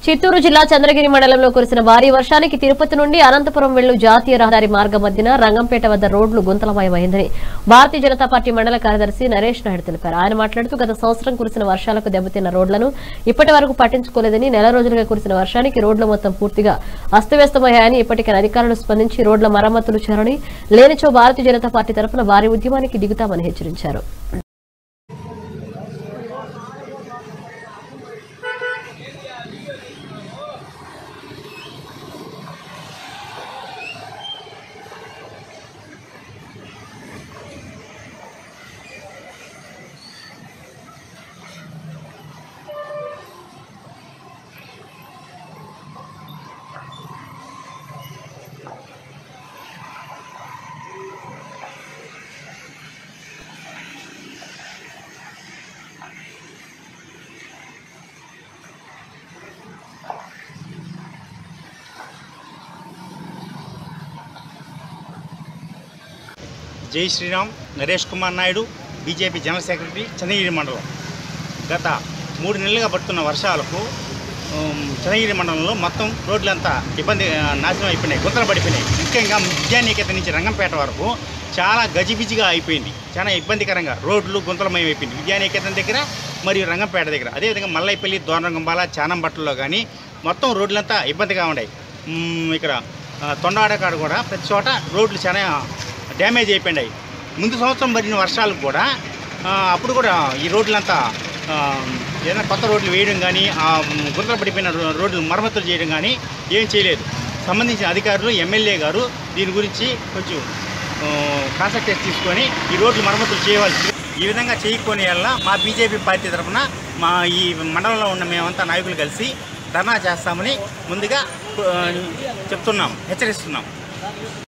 చిత్తూరు జిల్లా చంద్రగిరి మండలంలో కురిసిన భారీ వర్షానికి తిరుపతి నుండి అనంతపురం వెళ్లు జాతీయ రహదారి మార్గం మధ్యన రంగంపేట వద్ద రోడ్లు గుంతలమయమైందని భారతీయ జనతా పార్టీ మండల కార్యదర్శి నరేష్ నాయుడు తెలిపారు ఆయన మాట్లాడుతూ గత సంవత్సరం కురిసిన వర్షాలకు దెబ్బతిన్న రోడ్లను ఇప్పటి వరకు పట్టించుకోలేదని నెల రోజులుగా కురిసిన వర్షానికి రోడ్లు మొత్తం పూర్తిగా అస్తవ్యస్తమయ్యాయని ఇప్పటికే అధికారులు స్పందించి రోడ్ల మరమ్మతులు చేయాలని లేనిచో భారతీయ జనతా పార్టీ తరఫున భారీ ఉద్యమానికి దిగుతామని హెచ్చరించారు Jai Sriram Naresh Kumar Naidu BJP general secretary Chandragiri mandal గత మూడు నెలలుగా పడుతున్న వర్షాలకు ఉమ్, చంద్రగిరి మండలంలో మొత్తం రోడ్లంతా ఇబ్బంది ఆ, నాశనం అయిపోయినాయి గుంతలు పడిపోయినాయి ముఖ్యంగా విద్యానీకత నుంచి రంగంపేట వరకు చాలా గజిబిజిగా అయిపోయింది చాలా ఇబ్బందికరంగా రోడ్లు గుంతలమయం అయిపోయింది విద్యానీకేతన్ దగ్గర మరియు రంగంపేట దగ్గర అదేవిధంగా మల్లైపల్లి దోరణంగంబాల చానంబట్టలో కానీ మొత్తం రోడ్లంతా ఇబ్బందిగా ఉన్నాయి ఉమ్, ఇక్కడ ఆ, తొండాడకాడ కూడా ప్రతి చోట రోడ్లు చాలా డ్యామేజ్ అయిపోయినాయి ముందు సంవత్సరం పడిన వర్షాలకు కూడా ఆ, అప్పుడు కూడా ఈ రోడ్లంతా ఆ, ఏదైనా కొత్త రోడ్లు వేయడం కానీ ఆ గుంతలు పడిపోయిన రో- రోడ్లు మరమ్మతులు చేయడం కానీ ఏం చేయలేదు సంబంధించిన అధికారులు ఎమ్మెల్యే గారు దీని గురించి కొంచెం కాన్సన్ట్రేట్ తీసుకొని ఈ రోడ్లు మరమ్మతులు చేయవలసి ఈ విధంగా చేయకొని వల్ల మా బీజేపీ పార్టీ తరఫున మా ఈ మండలంలో ఉన్న మేమంతా నాయకులు కలిసి ధర్నా చేస్తామని ముందుగా ఆ, చెప్తున్నాం హెచ్చరిస్తున్నాం